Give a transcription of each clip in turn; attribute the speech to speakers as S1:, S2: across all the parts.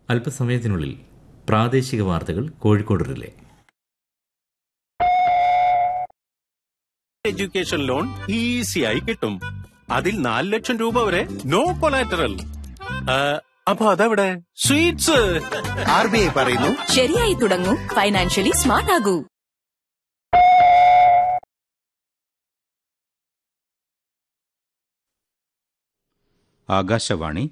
S1: അല്പസമയത്തിനുള്ളിൽ പ്രാദേശിക വാർത്തകൾ കോഴിക്കോട് റിലേ
S2: എഡ്യൂക്കേഷൻ ലോൺ ഈസിയായി കിട്ടും അതിൽ നാല് ലക്ഷം രൂപ വരെ നോ കൊളാറ്ററൽ അപ്പൊ അതെവിടെ സ്വീറ്റ്സ്
S3: ആർ ബി ഐ പറയുന്നു
S4: ശരിയായി തുടങ്ങൂ ഫൈനാൻഷ്യലി സ്മാർട്ട് ആകൂ
S5: ആകാശവാണി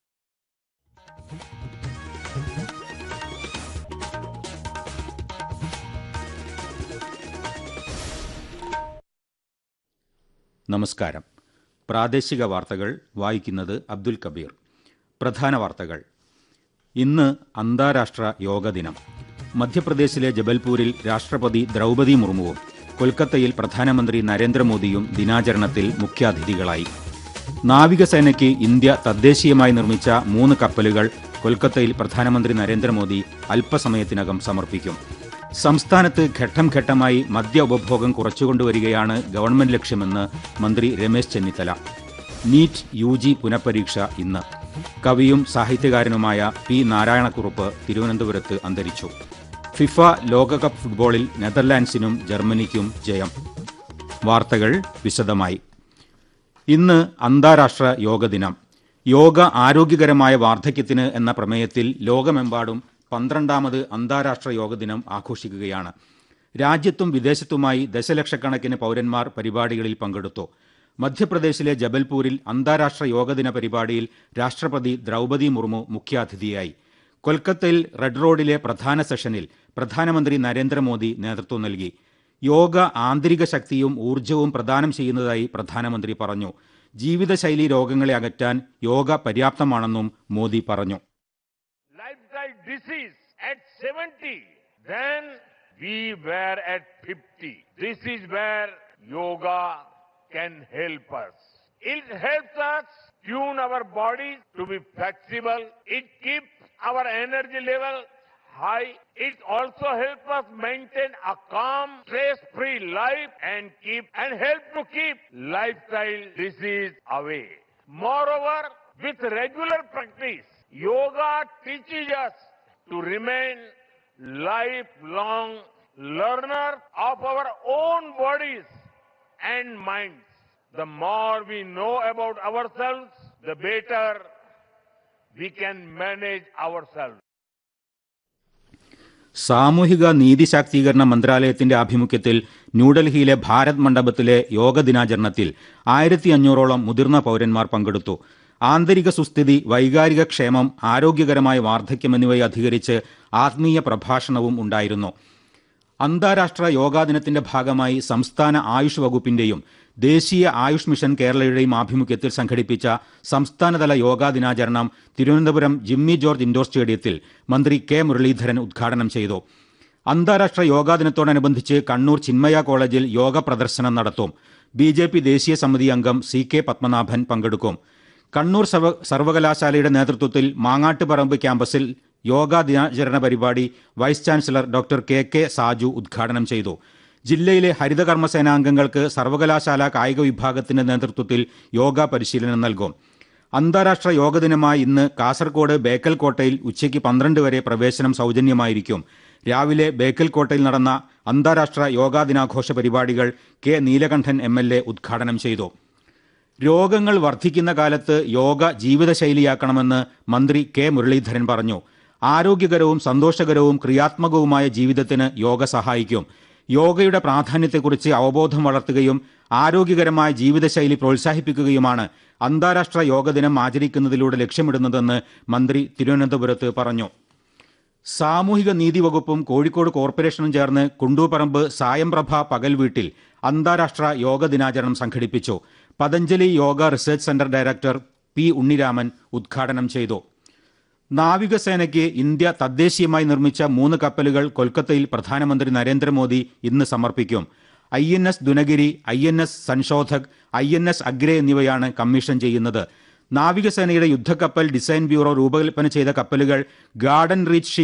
S5: നമസ്കാരം പ്രാദേശിക വാർത്തകൾ വായിക്കുന്നത് അബ്ദുൽ കബീർ പ്രധാന വാർത്തകൾ ഇന്ന് അന്താരാഷ്ട്ര യോഗ ദിനം മധ്യപ്രദേശിലെ ജബൽപൂരിൽ രാഷ്ട്രപതി ദ്രൗപദി മുർമുവും കൊൽക്കത്തയിൽ പ്രധാനമന്ത്രി നരേന്ദ്രമോദിയും ദിനാചരണത്തിൽ മുഖ്യാതിഥികളായി നാവികസേനയ്ക്ക് ഇന്ത്യ തദ്ദേശീയമായി നിർമ്മിച്ച മൂന്ന് കപ്പലുകൾ കൊൽക്കത്തയിൽ പ്രധാനമന്ത്രി നരേന്ദ്രമോദി അല്പസമയത്തിനകം സമർപ്പിക്കും സംസ്ഥാനത്ത് ഘട്ടം ഘട്ടമായി മദ്യ ഉപഭോഗം കുറച്ചുകൊണ്ടുവരികയാണ് ഗവൺമെന്റ് ലക്ഷ്യമെന്ന് മന്ത്രി Ramesh Chennithala NEET U G പുനഃപരീക്ഷ ഇന്ന് കവിയും സാഹിത്യകാരനുമായ പി നാരായണക്കുറുപ്പ് തിരുവനന്തപുരത്ത് അന്തരിച്ചു ഫിഫ ലോകകപ്പ് ഫുട്ബോളിൽ നെതർലാൻഡ്സിനും ജർമ്മനിക്കും ജയം വാർത്തകൾ വിശദമായി ഇന്ന് അന്താരാഷ്ട്ര യോഗ ദിനം യോഗ ആരോഗ്യകരമായ വാർദ്ധക്യത്തിന് എന്ന പ്രമേയത്തിൽ ലോകമെമ്പാടും പന്ത്രണ്ടാമത് അന്താരാഷ്ട്ര യോഗ ദിനം ആഘോഷിക്കുകയാണ് രാജ്യത്തും വിദേശത്തുമായി ദശലക്ഷക്കണക്കിന് പൗരന്മാർ പരിപാടികളിൽ പങ്കെടുത്തു മധ്യപ്രദേശിലെ ജബൽപൂരിൽ അന്താരാഷ്ട്ര യോഗദിന പരിപാടിയിൽ രാഷ്ട്രപതി ദ്രൗപദി മുർമു മുഖ്യാതിഥിയായി കൊൽക്കത്തയിൽ റെഡ് റോഡിലെ പ്രധാന സെഷനിൽ പ്രധാനമന്ത്രി നരേന്ദ്രമോദി നേതൃത്വം നൽകി യോഗ ആന്തരിക ശക്തിയും ഊർജവും പ്രദാനം ചെയ്യുന്നതായി പ്രധാനമന്ത്രി പറഞ്ഞു ജീവിതശൈലി രോഗങ്ങളെ അകറ്റാൻ യോഗ പര്യാപ്തമാണെന്നും മോദി പറഞ്ഞു
S6: lifestyle disease at 70, then we were at 50. This is where yoga can help us. It helps us tune our bodies to be flexible. It keeps our energy level high. It also helps us maintain a calm, stress-free life and keep and help to keep lifestyle disease away. Moreover, with regular practice, yoga teaches us to remain lifelong learners of our own bodies and minds. The more we know about ourselves, the better we can manage ourselves.
S5: സാമൂഹിക നീതി ശാക്തീകരണ മന്ത്രാലയത്തിന്റെ ആഭിമുഖ്യത്തിൽ ന്യൂഡൽഹിയിലെ ഭാരത് മണ്ഡപത്തിലെ യോഗ ദിനാചരണത്തിൽ ആയിരത്തി അഞ്ഞൂറോളം മുതിർന്ന പൗരന്മാർ പങ്കെടുത്തു ആന്തരിക സുസ്ഥിതി വൈകാരിക ക്ഷേമം ആരോഗ്യകരമായ വാർദ്ധക്യം എന്നിവയെ അധികരിച്ച് ആത്മീയ പ്രഭാഷണവും ഉണ്ടായിരുന്നു അന്താരാഷ്ട്ര യോഗാ ദിനത്തിന്റെ ഭാഗമായി സംസ്ഥാന ആയുഷ് വകുപ്പിന്റെയും ദേശീയ ആയുഷ് മിഷൻ കേരളയുടെയും ആഭിമുഖ്യത്തിൽ സംഘടിപ്പിച്ച സംസ്ഥാനതല യോഗാ ദിനാചരണം തിരുവനന്തപുരം ജിമ്മി ജോർജ് ഇൻഡോർ സ്റ്റേഡിയത്തിൽ മന്ത്രി കെ മുരളീധരൻ ഉദ്ഘാടനം ചെയ്തു അന്താരാഷ്ട്ര യോഗാ ദിനത്തോടനുബന്ധിച്ച് കണ്ണൂർ ചിന്മയ കോളേജിൽ യോഗ പ്രദർശനം നടത്തും ബി ജെ പി ദേശീയ സമിതി അംഗം സി കെ പത്മനാഭൻ പങ്കെടുക്കും കണ്ണൂർ സർവ സർവകലാശാലയുടെ നേതൃത്വത്തിൽ മാങ്ങാട്ടുപറമ്പ് ക്യാമ്പസിൽ യോഗാ ദിനാചരണ പരിപാടി vice chancellor doctor K K Saju ഉദ്ഘാടനം ചെയ്തു ജില്ലയിലെ ഹരിതകർമ്മസേനാംഗങ്ങൾക്ക് സർവകലാശാല കായിക വിഭാഗത്തിന്റെ നേതൃത്വത്തിൽ യോഗ പരിശീലനം നൽകും അന്താരാഷ്ട്ര യോഗ ദിനമായ ഇന്ന് കാസർകോട് ബേക്കൽ കോട്ടയിൽ ഉച്ചയ്ക്ക് പന്ത്രണ്ട് വരെ പ്രവേശനം സൗജന്യമായിരിക്കും രാവിലെ ബേക്കൽ കോട്ടയിൽ നടന്ന അന്താരാഷ്ട്ര യോഗാ ദിനാഘോഷ പരിപാടികൾ K Neelakantan M L A ഉദ്ഘാടനം ചെയ്തു രോഗങ്ങൾ വർദ്ധിക്കുന്ന കാലത്ത് യോഗ ജീവിതശൈലിയാക്കണമെന്ന് മന്ത്രി കെ മുരളീധരൻ പറഞ്ഞു ആരോഗ്യകരവും സന്തോഷകരവും ക്രിയാത്മകവുമായ ജീവിതത്തിന് യോഗ സഹായിക്കും യോഗയുടെ പ്രാധാന്യത്തെക്കുറിച്ച് അവബോധം വളർത്തുകയും ആരോഗ്യകരമായ ജീവിതശൈലി പ്രോത്സാഹിപ്പിക്കുകയുമാണ് അന്താരാഷ്ട്ര യോഗ ദിനം ആചരിക്കുന്നതിലൂടെ ലക്ഷ്യമിടുന്നതെന്ന് മന്ത്രി തിരുവനന്തപുരത്ത് പറഞ്ഞു സാമൂഹിക നീതി വകുപ്പും കോഴിക്കോട് കോർപ്പറേഷനും ചേർന്ന് കുണ്ടൂപ്പറമ്പ് സായംപ്രഭ പകൽ വീട്ടിൽ അന്താരാഷ്ട്ര യോഗ ദിനാചരണം സംഘടിപ്പിച്ചു Patanjali yoga research centre director P Unniraman ഉദ്ഘാടനം ചെയ്തു നാവികസേനയ്ക്ക് ഇന്ത്യ തദ്ദേശീയമായി നിർമ്മിച്ച മൂന്ന് കപ്പലുകൾ കൊൽക്കത്തയിൽ പ്രധാനമന്ത്രി നരേന്ദ്രമോദി ഇന്ന് സമർപ്പിക്കും I N S Dunagiri I N S Sanshodhak I N S Agray എന്നിവയാണ് കമ്മീഷൻ ചെയ്യുന്നത് നാവികസേനയുടെ യുദ്ധക്കപ്പൽ ഡിസൈൻ ബ്യൂറോ രൂപകൽപ്പന ചെയ്ത കപ്പലുകൾ ഗാർഡൻ റീച്ച് ഷിപ്പ്